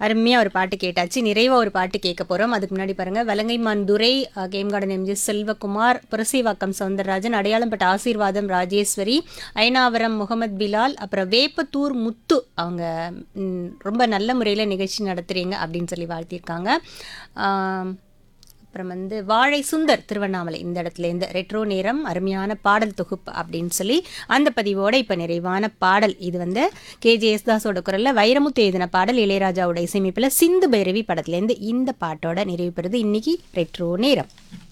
அருமையாக ஒரு பாட்டு கேட்டாச்சு நிறைவாக ஒரு பாட்டு கேட்க போகிறோம் அதுக்கு முன்னாடி பாருங்கள் Valangaiman Durai ah, game garden MG Selvakumar Purasaiwalkam Soundararajan அடையாளம்பட்ட ஆசீர்வாதம் ராஜேஸ்வரி ஐனாவரம் முகமது பிலால் அப்புறம் வேப்பத்தூர் முத்து அவங்க ம், ரொம்ப நல்ல முறையில் நிகழ்ச்சி நடத்துகிறீங்க அப்படின்னு சொல்லி வாழ்த்தியிருக்காங்க ஆம், அப்புறம் வந்து வாழை சுந்தர் திருவண்ணாமலை இந்த இடத்துல இந்த ரெட்ரோ நேரம் அருமையான பாடல் தொகுப்பு அப்படின்னு சொல்லி அந்த பதிவோட இப்போ நிறைவான பாடல் இது வந்து கேஜே தாஸோட குரலில் வைரமுத்து எழுதின பாடல் இளையராஜாவோட இசையமைப்பில் சிந்து பைரவி படத்துலேருந்து இந்த பாட்டோட நிறைவு பெறுது இன்னைக்கு ரெட்ரோ நேரம்